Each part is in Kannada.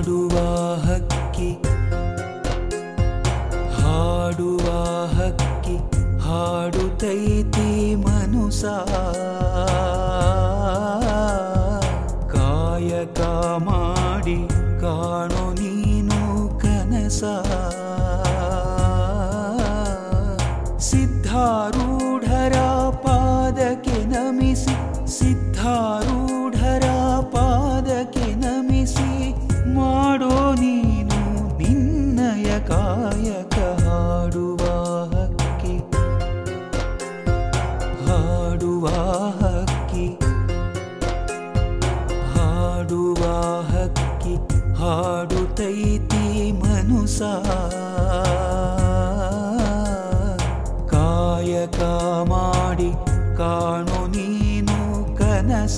ಹಾಡುವ ಹಕ್ಕಿ ಹಾಡುವ ಹಕ್ಕಿ ಹಾಡುತ್ತೈತಿ ಮನುಸ ಕಾಯಕ ಮಾಡಿ ಕಾಣೋ ನೀನು ಕನಸ ಸಿದ್ಧಾರೂಢರ ಪಾದಕ್ಕೆ ನಮಿಸಿ ಸಿದ್ಧಾರೂಢರ ಪಾದಕ್ಕೆ ನಮಿಸಿ ಮಾಡೋ ನೀನು ನಿನ್ನಯ ಕಾಯಕ ಹಾಡುವ ಹಕ್ಕಿ ಹಾಡುವ ಹಕ್ಕಿ ಹಾಡುವ ಹಕ್ಕಿ ಹಾಡುತ್ತೈತಿ ಮನುಸ ಕಾಯಕ ಮಾಡಿ ಕಾಣೋ ನೀನು ಕನಸ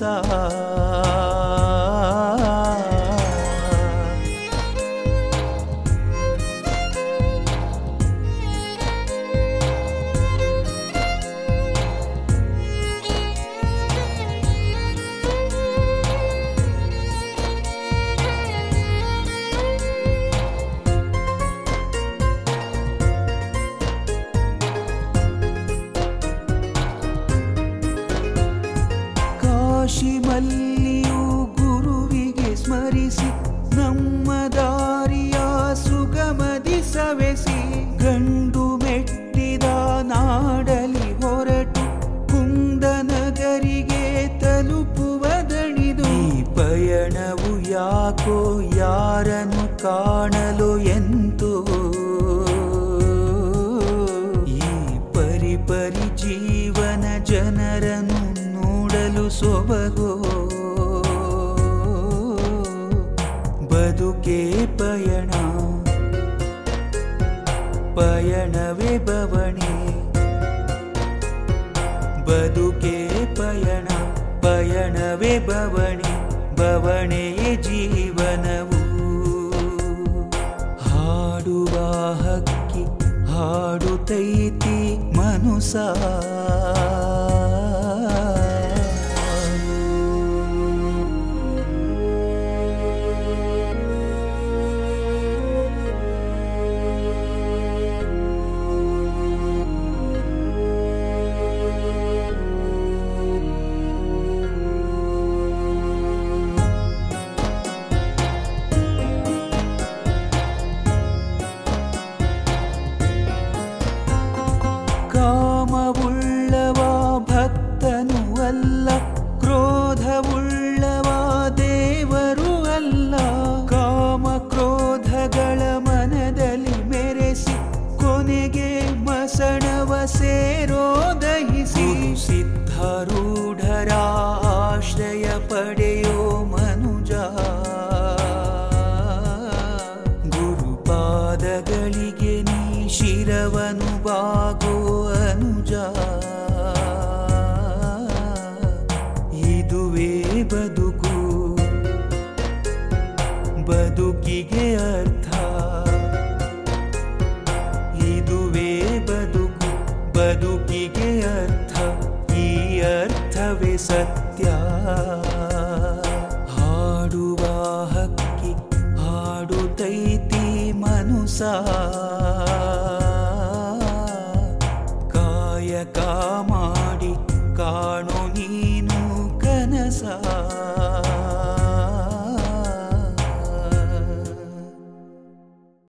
ಕಾಶಿ ಮಲ್ಲಿಯು ಗುರುವಿಗೆ ಸ್ಮರಿಸಿ ನಮ್ಮ ದಾರಿಯ ಸುಗಮದಿ ಸವೆಸಿ ಗಂಡು ಮೆಟ್ಟಿದ ನಾಡಲಿ ಹೊರಟು ಕುಂದನಗರಿಗೆ ತಲುಪುವ ದಣಿದು ಈ ಪಯಣವು ಯಾಕೋ ಯಾರನ್ನು ಕಾಣಲು ಎಂತೋ ಈ ಪರಿ ಪರಿ ಜೀವನ ಜನರನ್ನು ನೋಡಲು ಸೊಬಗೋ ಬದುಕೆ ಪಯಣ ಪಯಣವೇ ಬವಣೆ ಬದುಕೆ ಪಯಣ ಪಯಣವೇ ಬವಣೆ ಬವಣೆಯೇ ಜೀವನವು ಹಾಡುವ ಹಕ್ಕಿ ಹಾಡುತ್ತೈತಿ ಮನುಸ ಕಾಮವುಳ್ಳವ ಭಕ್ತನು ಅಲ್ಲ ಕ್ರೋಧವುಳ್ಳವ ದೇವರು ಅಲ್ಲ ಕಾಮ ಕ್ರೋಧಗಳ ಮನದಲ್ಲಿ ಮೆರೆಸಿ ಕೊನೆಗೆ ಮಸಣವ ಸೇರೋ ದಹಿಸಿ ಸಿದ್ಧಾರೂಢರ ಆಶ್ರಯ ಪಡೆಯೋ ಮನುಜ ಗುರುಪಾದಗಳಿಗೆ ನೀ ಶಿರವನು ಬಾಗೋ ಅನುಜ ಇದುವೇ ಬದುಕು ಬದುಕಿಗೆ ಅರ್ಥ ಇದುವೇ ಬದುಕು ಬದುಕಿಗೆ ಅರ್ಥ ಈ ಅರ್ಥವೇ ಸತ್ಯ ಹಾಡುವ ಹಕ್ಕಿ ಹಾಡುತ್ತೈತಿ ಮನುಸ ಕಾಯಕ ಮಾಡಿ ಕಾಣೋ